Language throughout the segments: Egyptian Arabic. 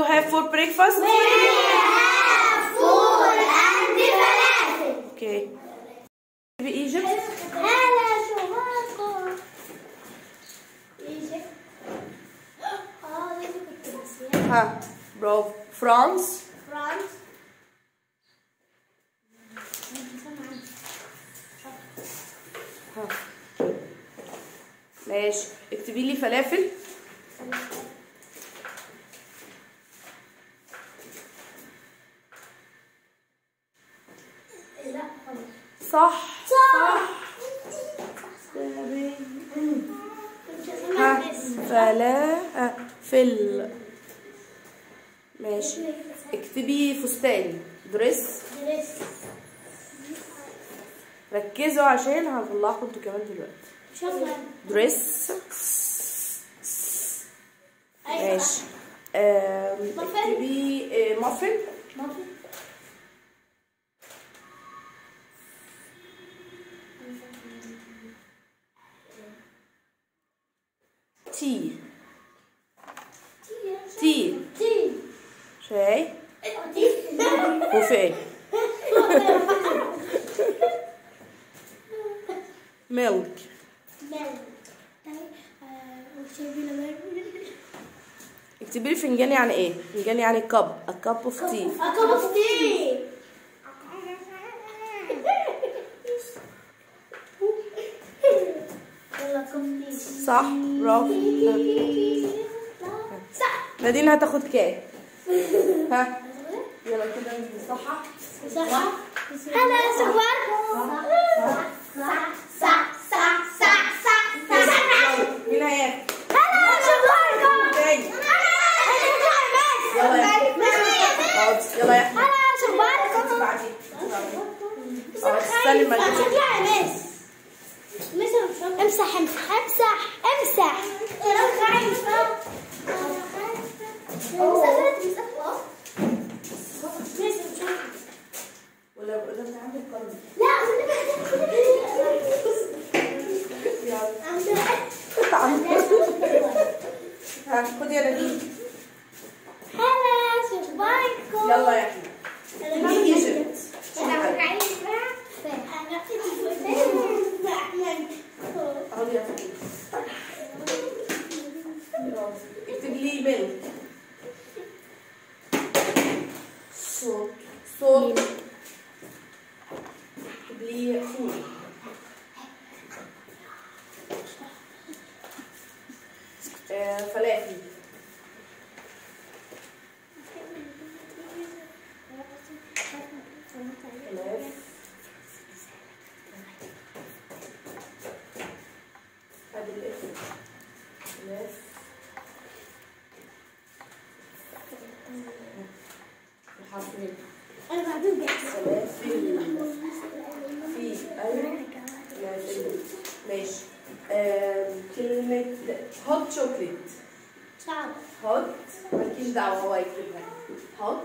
you have for breakfast فول عند فلافل okay Egypt هلا شو معكم ايجيبت اه لازم كنت ناسيها ها برافو فرانس فرانس ها ماشي اكتبي لي فلافل لا خلاص صح صح صح ها فلا فل ماشي اكتبي فستان دريس ركزوا عشان هطلعكم انتوا كمان دلوقتي شكرا دريس أيوة. ماشي آم، مافن. اكتبي آه، مافن تي تي تي شاي تي وفاء ميلك اكتبي لي فنجان يعني ايه فنجان يعني كب a cup of tea A cup of tea. يلا كم tea. صح برافو صح. نادين هتاخد كام ها يلا كده نصحح صح. هلا صباحكم. صح صح صح صح صح صح صح. مين هياخد هلا صباحكم. تاني يلا يلا يا اقعد يلا يا احمد هلا صباحكم. بعدين اه استني ما نجيب. اطلع يا مس امسح امسح امسح امسح ولا ولا انت عندك قلب لا ها خد يا نادين هلا صباحكم يلا يا احمد دي ايجيبت اقعدي يا فندم اكتب لي ميلك صوت صوت اكتب لي فول آه، فلافل فلافل هذه الاسم فلافل الحرفين فلافل في أيوة فلافل ماشي آم، كلمة هوت شوكليت هوت مالكيش دعوة هو يكتبها هوت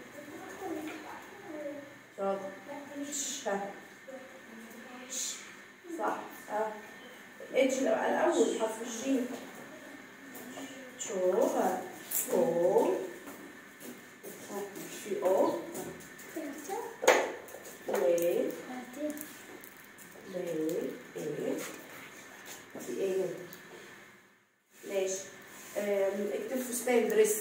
شوك ها صح ها اتش الأول حرف الشين شو ها او ها، في او ليه ليه ايه في ايه ماشي آم، اكتب فستان دريس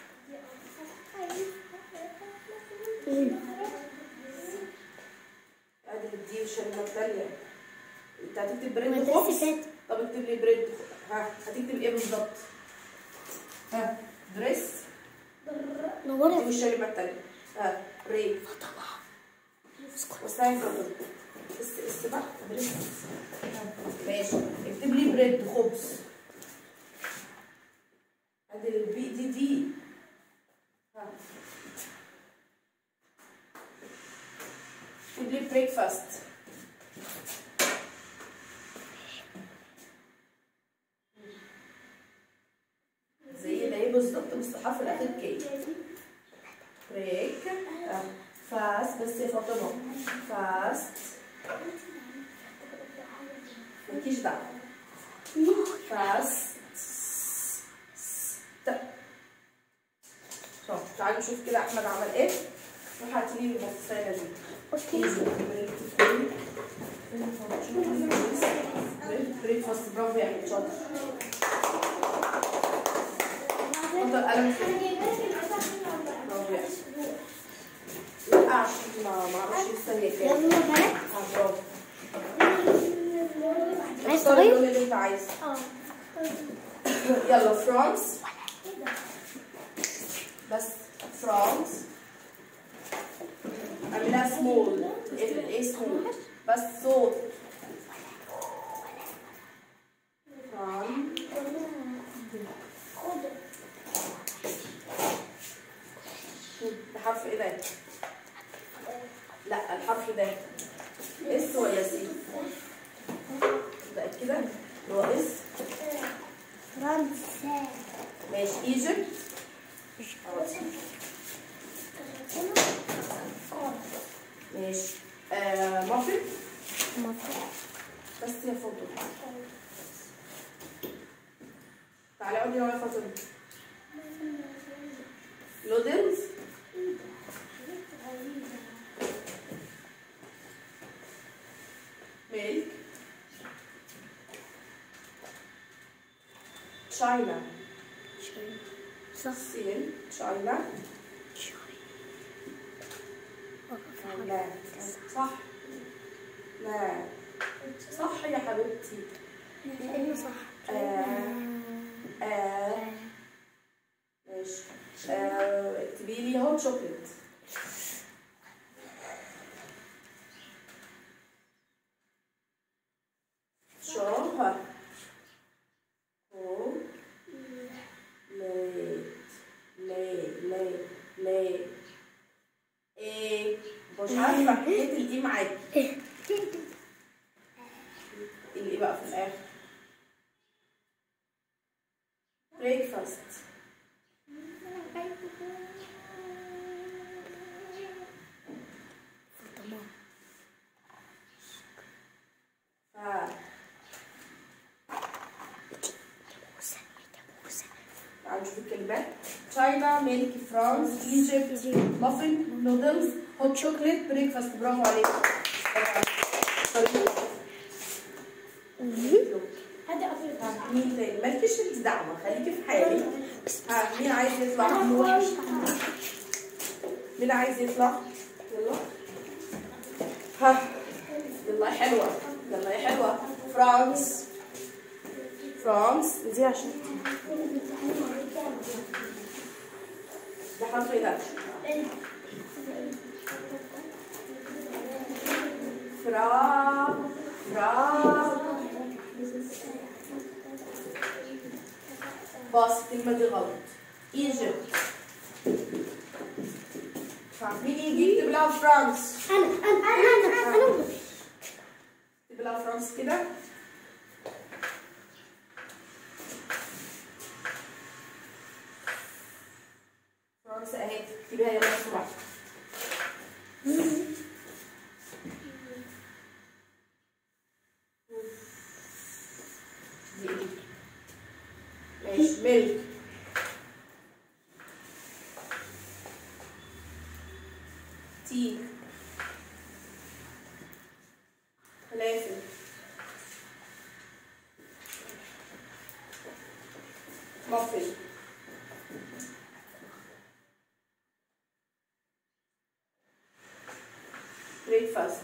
ادي دي الشريمه الثانيه انت هتكتب بريد خبز طب اكتب لي بريد ها هتكتب ايه بالظبط ها دريس دي الشريمه الثانيه ها بريد واستعين فضل بس السباق دريس ها، ماشي اكتب لي بريد خبز ادي البي دي دي ها اكتب لي بريكفاست زي ده ايه بالظبط بس الحرف الاخير كي بريك آه. فاست بس يا فاطمه فاست مالكيش دعوه فاست تعالوا نشوف كده احمد عمل ايه روح هاتي لي البطاطسايه دي اوكي بريكفاست برافو يا احمد شاطر اتفضل قلم برافو يا احمد لا عشان ما ما اعرفش لسه هي كام يلا بنات آه، برافو عايز اختار تغير؟ اللون اللي انت عايزه اه يلا فرانس بس فرانس اعملها سمول ايه سمول بس صوت فران الحرف ايه ده؟ لا الحرف ده اس ولا سي؟ متأكدة؟ اللي هو اس فرنسا ماشي ايجيبت ماشي آه مافن بس يا فاطمة تعالي اقعدي هنا يا فاطمة نودلز ميلك تشاينا صح سين تشاينا لا صح لا صح يا حبيبتي لانه صح آه. آه. ماشي آه، اكتبي لي هوت شوكليت شوها هو ليت لي لي لي ايه مش عارفه حكايه الايه معاكي الايه بقى في الاخر بريكفاست ف تعالوا نشوف الكلمات تشاينا ميلك فرانس ايجيبت مافن نودلز هوت شوكليت بريكفاست برافو عليك برافو عليك. هذا أفضل ها، مين تاني مالكيش انت دعوه خليكي في حالك ها مين عايز يطلع مين عايز يطلع يلا ها يلا يا حلوه يلا يا حلوه فرانس فرانس دي عشان ده حرف ايه ده فرا فرا باص الكلمة دي غلط ايجيبت مين يجي يكتب لها فرانس أنا أنا أنا أنا أنا يكتب لها فرانس كده فرانس اهي اكتبيها يلا بسرعة دي ايه؟ ماشي ميلك تي فلافل مافن بريكفاست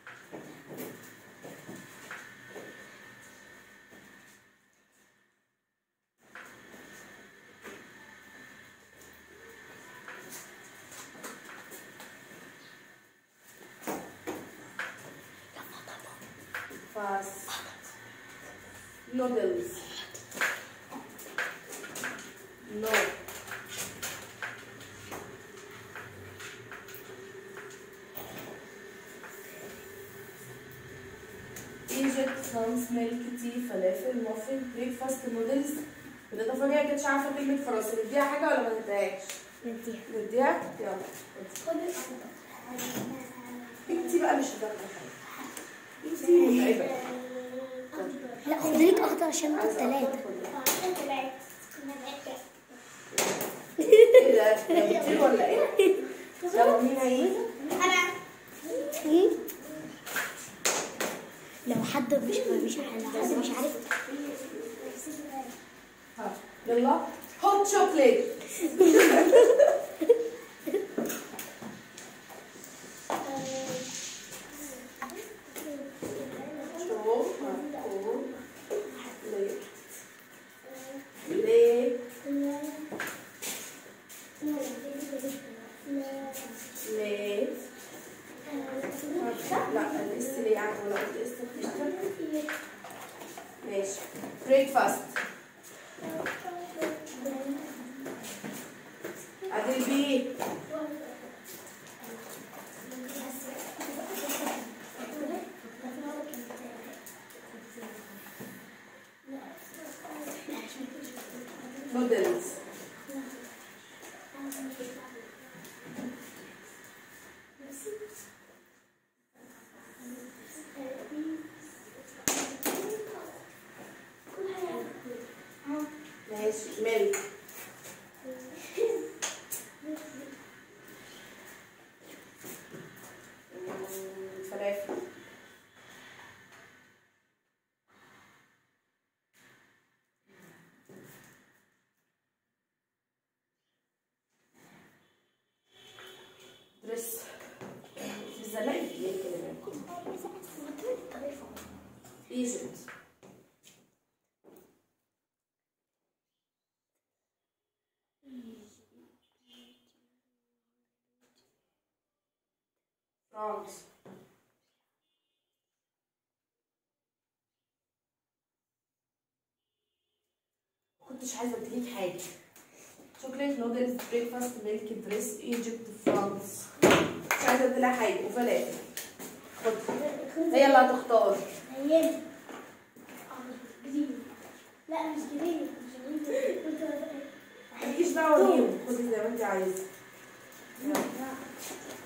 fast noodles no Egypt France milk tea فلافل مافن بريكفاست نودلز بالاضافه ليها كانتش عارفه كلمه فرنسا نديها حاجه ولا ما نديهاش؟ نديها نديها يلا خد الأخضر انتي بقى مش هتاكلي حاجه انتي متعبه لا خد لك أخضر عشان انتوا عايزة التلاتة أخد كلها. ايه ده؟ ده بتطير ولا ايه؟ طب مين هيجي؟ انا لو حد مش مش لو حد مش عارف ها، يلا هوت شوكليت ليه ليه لا الاس ليه يعني ولا الاس ماشي بريكفاست عادل بيه نودلز ماشي ميلك فلافل درس الزلاقي ايجيبت فرانس كنتش عايزه اديك حاجه شوكليت نودلز بريكفاست ميلك دريس ايجيبت فرانس مش عايزه اديلها حاجه وفلافل خد هي اللي هتختار هي لا مش جريمة مش جريمة مالكيش دعوه بيهم خدي زي ما انت عايزه يلا. لا